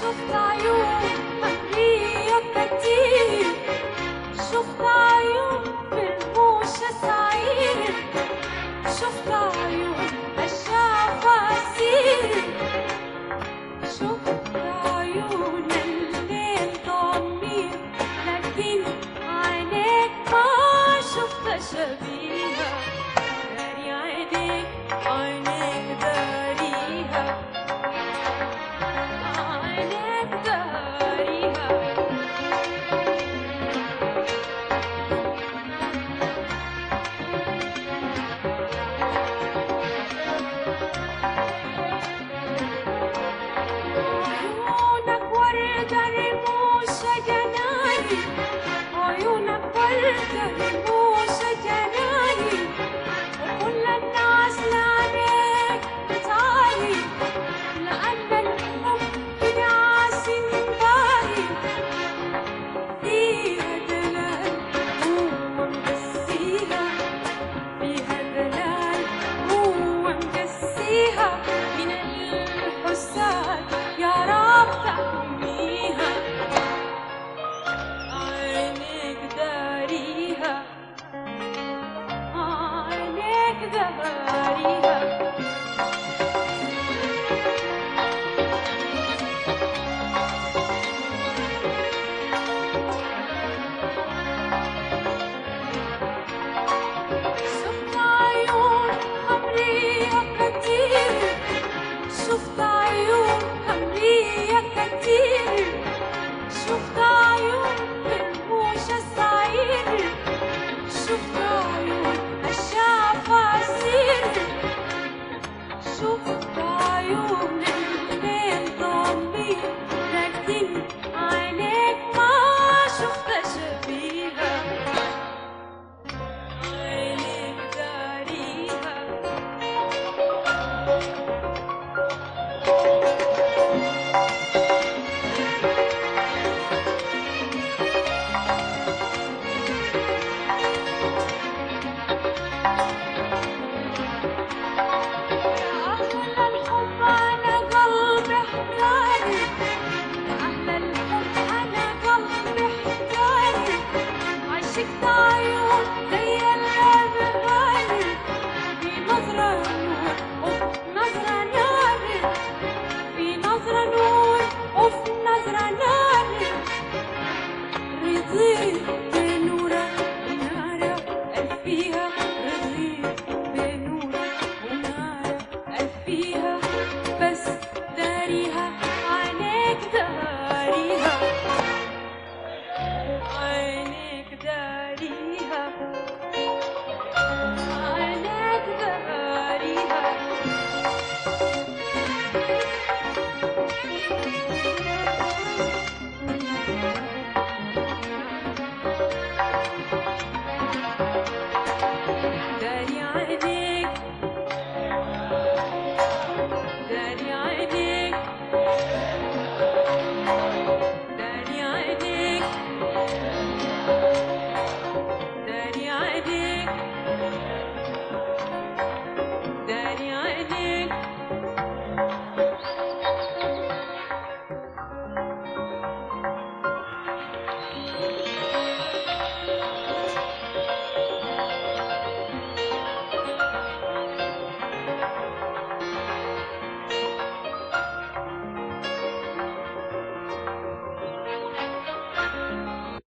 شفت عيون حرية كتير شفت عيون فرموشة سعير شفت عيون الشفاسير شفت عيون الليل ضمير لكن عينيك ما شفت شبيهة داري عينيك عينيك داريها عينيك داريها عيونك وردة رموشة جناين عيونك وردة رموشة جناين وكل الناس لعنيك بتعالي لأن الحب ناس باهي فيها دلال هو مقسيها فيها دلال هو مقسيها من الحساد يا رب تحميها عينيك داريها عينيك داريها